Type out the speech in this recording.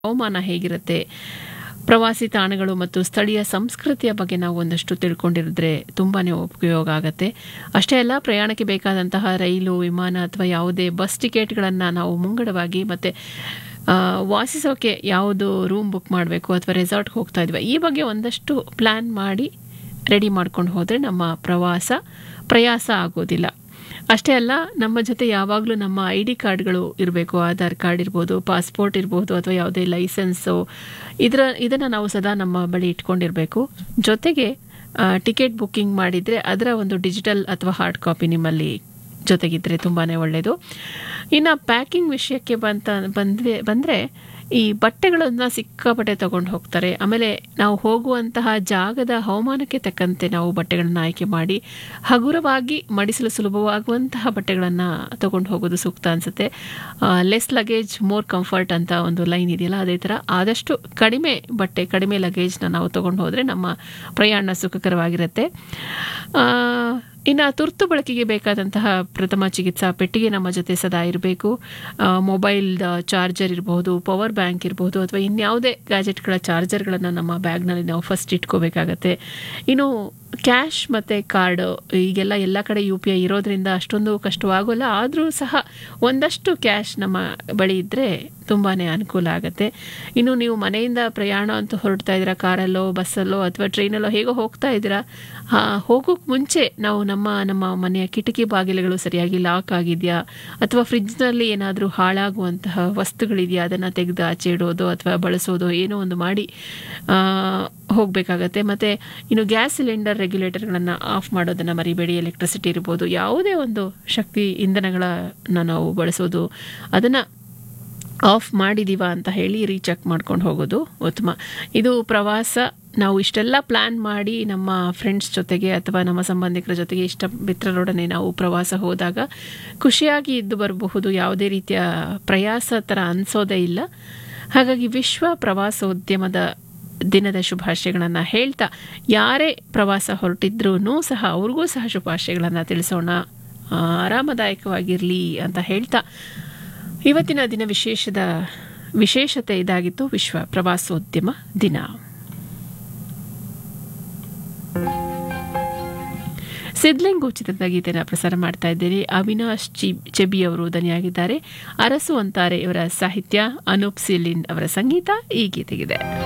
ಹವಾಮಾನ ಹೇಗಿರುತ್ತೆ ಪ್ರವಾಸಿ ತಾಣಗಳು ಮತ್ತು ಸ್ಥಳೀಯ ಸಂಸ್ಕೃತಿಯ ಬಗ್ಗೆ ನಾವು ಒಂದಷ್ಟು ತಿಳ್ಕೊಂಡಿರಿದ್ರೆ ತುಂಬಾ ಉಪಯೋಗ ಆಗುತ್ತೆ ಅಷ್ಟೇ ಅಲ್ಲ ಪ್ರಯಾಣಕ್ಕೆ ಬೇಕಾದಂತಹ ರೈಲು ವಿಮಾನ ಅಥವಾ ಯಾವುದೇ ಬಸ್ ಟಿಕೆಟ್ಗಳನ್ನು ನಾವು ಮುಂಗಡವಾಗಿ ಮತ್ತು ವಾಸಿಸೋಕೆ ಯಾವುದು ರೂಮ್ ಬುಕ್ ಮಾಡಬೇಕು ಅಥವಾ ರೆಸಾರ್ಟ್ಗೆ ಹೋಗ್ತಾ ಇದ್ವಿ ಈ ಬಗ್ಗೆ ಒಂದಷ್ಟು ಪ್ಲ್ಯಾನ್ ಮಾಡಿ ರೆಡಿ ಮಾಡ್ಕೊಂಡು ಹೋದರೆ ನಮ್ಮ ಪ್ರವಾಸ ಪ್ರಯಾಸ ಆಗೋದಿಲ್ಲ ಅಷ್ಟೇ ಅಲ್ಲ ನಮ್ಮ ಜೊತೆ ಯಾವಾಗಲೂ ನಮ್ಮ ಐ ಡಿ ಕಾರ್ಡ್ಗಳು ಇರಬೇಕು ಆಧಾರ್ ಕಾರ್ಡ್ ಇರ್ಬೋದು ಪಾಸ್ಪೋರ್ಟ್ ಇರ್ಬೋದು ಅಥವಾ ಯಾವುದೇ ಲೈಸೆನ್ಸು ಇದರ ಇದನ್ನು ನಾವು ಸದಾ ನಮ್ಮ ಬಳಿ ಇಟ್ಕೊಂಡಿರಬೇಕು ಜೊತೆಗೆ ಟಿಕೆಟ್ ಬುಕ್ಕಿಂಗ್ ಮಾಡಿದರೆ ಅದರ ಒಂದು ಡಿಜಿಟಲ್ ಅಥವಾ ಹಾರ್ಡ್ ಕಾಪಿ ನಿಮ್ಮಲ್ಲಿ ಜೊತೆಗಿದ್ರೆ ತುಂಬಾ ಒಳ್ಳೆಯದು ಇನ್ನು ಪ್ಯಾಕಿಂಗ್ ವಿಷಯಕ್ಕೆ ಬಂತ ಬಂದ್ವೆ ಬಂದರೆ ಈ ಬಟ್ಟೆಗಳನ್ನು ಸಿಕ್ಕಾಪಟ್ಟೆ ತಗೊಂಡು ಹೋಗ್ತಾರೆ ಆಮೇಲೆ ನಾವು ಹೋಗುವಂತಹ ಜಾಗದ ಹವಾಮಾನಕ್ಕೆ ತಕ್ಕಂತೆ ನಾವು ಬಟ್ಟೆಗಳನ್ನು ಆಯ್ಕೆ ಮಾಡಿ ಹಗುರವಾಗಿ ಮಡಿಸಲು ಸುಲಭವಾಗುವಂತಹ ಬಟ್ಟೆಗಳನ್ನು ತಗೊಂಡು ಹೋಗೋದು ಸೂಕ್ತ ಅನಿಸುತ್ತೆ ಲೆಸ್ ಲಗೇಜ್ ಮೋರ್ ಕಂಫರ್ಟ್ ಅಂತ ಒಂದು ಲೈನ್ ಇದೆಯಲ್ಲ ಅದೇ ಥರ ಆದಷ್ಟು ಕಡಿಮೆ ಬಟ್ಟೆ ಕಡಿಮೆ ಲಗೇಜ್ನ ನಾವು ತಗೊಂಡು ಹೋದರೆ ನಮ್ಮ ಪ್ರಯಾಣ ಸುಖಕರವಾಗಿರುತ್ತೆ ಇನ್ನು ತುರ್ತು ಬಳಕೆಗೆ ಬೇಕಾದಂತಹ ಪ್ರಥಮ ಚಿಕಿತ್ಸಾ ಪೆಟ್ಟಿಗೆ ನಮ್ಮ ಜೊತೆ ಸದಾ ಇರಬೇಕು ಮೊಬೈಲ್ ಚಾರ್ಜರ್ ಇರಬಹುದು ಪವರ್ ಬ್ಯಾಂಕ್ ಇರಬಹುದು ಅಥವಾ ಇನ್ಯಾವುದೇ ಗ್ಯಾಜೆಟ್ಗಳ ಚಾರ್ಜರ್ಗಳನ್ನು ನಮ್ಮ ಬ್ಯಾಗ್ನಲ್ಲಿ ನಾವು ಫಸ್ಟ್ ಇಟ್ಕೋಬೇಕಾಗತ್ತೆ ಇನ್ನು ಕ್ಯಾಶ್ ಮತ್ತು ಕಾರ್ಡ್ ಈಗೆಲ್ಲ ಎಲ್ಲ ಕಡೆ ಯು ಪಿ ಐ ಇರೋದ್ರಿಂದ ಅಷ್ಟೊಂದು ಕಷ್ಟವಾಗೋಲ್ಲ ಆದರೂ ಸಹ ಒಂದಷ್ಟು ಕ್ಯಾಶ್ ನಮ್ಮ ಬಳಿ ಇದ್ದರೆ ತುಂಬಾ ಅನುಕೂಲ ಆಗುತ್ತೆ ಇನ್ನು ನೀವು ಮನೆಯಿಂದ ಪ್ರಯಾಣ ಅಂತ ಹೊರಡ್ತಾ ಇದ್ದೀರಾ ಕಾರಲ್ಲೋ ಬಸ್ಸಲ್ಲೋ ಅಥವಾ ಟ್ರೈನಲ್ಲೋ ಹೇಗೋ ಹೋಗ್ತಾ ಇದ್ದೀರಾ ಹೋಗೋಕ್ಕೆ ಮುಂಚೆ ನಾವು ನಮ್ಮ ನಮ್ಮ ಮನೆಯ ಕಿಟಕಿ ಬಾಗಿಲುಗಳು ಸರಿಯಾಗಿ ಲಾಕ್ ಆಗಿದೆಯಾ ಅಥವಾ ಫ್ರಿಡ್ಜ್ನಲ್ಲಿ ಏನಾದರೂ ಹಾಳಾಗುವಂತಹ ವಸ್ತುಗಳಿದೆಯಾ ಅದನ್ನು ತೆಗೆದು ಆಚೆ ಇಡೋದು ಅಥವಾ ಬಳಸೋದು ಏನೋ ಒಂದು ಮಾಡಿ ಹೋಗಬೇಕಾಗತ್ತೆ ಮತ್ತು ಇನ್ನು ಗ್ಯಾಸ್ ಸಿಲಿಂಡರ್ ರೆಗ್ಯುಲೇಟರ್ಗಳನ್ನು ಆಫ್ ಮಾಡೋದನ್ನು ಮರಿಬೇಡಿ ಎಲೆಕ್ಟ್ರಿಸಿಟಿ ಇರ್ಬೋದು ಯಾವುದೇ ಒಂದು ಶಕ್ತಿ ಇಂಧನಗಳನ್ನು ನಾವು ಬಳಸೋದು ಅದನ್ನು ಆಫ್ ಮಾಡಿದೀವ ಅಂತ ಹೇಳಿ ರೀಚೆಕ್ ಮಾಡ್ಕೊಂಡು ಹೋಗೋದು ಉತ್ತಮ ಇದು ಪ್ರವಾಸ ನಾವು ಇಷ್ಟೆಲ್ಲ ಪ್ಲ್ಯಾನ್ ಮಾಡಿ ನಮ್ಮ ಫ್ರೆಂಡ್ಸ್ ಜೊತೆಗೆ ಅಥವಾ ನಮ್ಮ ಸಂಬಂಧಿಕರ ಜೊತೆಗೆ ಇಷ್ಟ ಮಿತ್ರರೊಡನೆ ನಾವು ಪ್ರವಾಸ ಹೋದಾಗ ಖುಷಿಯಾಗಿ ಇದ್ದು ಬರಬಹುದು ಯಾವುದೇ ರೀತಿಯ ಪ್ರಯಾಸ ಥರ ಅನಿಸೋದೇ ಇಲ್ಲ ಹಾಗಾಗಿ ವಿಶ್ವ ಪ್ರವಾಸೋದ್ಯಮದ ದಿನದ ಶುಭಾಶಯಗಳನ್ನು ಹೇಳ್ತಾ ಯಾರೇ ಪ್ರವಾಸ ಹೊರಟಿದ್ರೂ ಸಹ ಅವ್ರಿಗೂ ಸಹ ಶುಭಾಶಯಗಳನ್ನು ತಿಳಿಸೋಣ ಆರಾಮದಾಯಕವಾಗಿರಲಿ ಅಂತ ಹೇಳ್ತಾ ಇವತ್ತಿನ ದಿನ ವಿಶೇಷದ ವಿಶೇಷತೆ ಇದಾಗಿತ್ತು ವಿಶ್ವ ಪ್ರವಾಸೋದ್ಯಮ ದಿನ ಸಿದ್ಲಿಂಗು ಚಿತ್ರದ ಗೀತೆನ ಪ್ರಸಾರ ಮಾಡ್ತಾ ಇದ್ದೇನೆ ಅವಿನಾಶ್ ಚಿ ಚೆಬಿ ಅವರು ದನಿಯಾಗಿದ್ದಾರೆ ಅರಸು ಅಂತಾರೆ ಇವರ ಸಾಹಿತ್ಯ ಅನೂಪ್ ಸಿಲಿನ್ ಅವರ ಸಂಗೀತ ಈ ಗೀತೆಗಿದೆ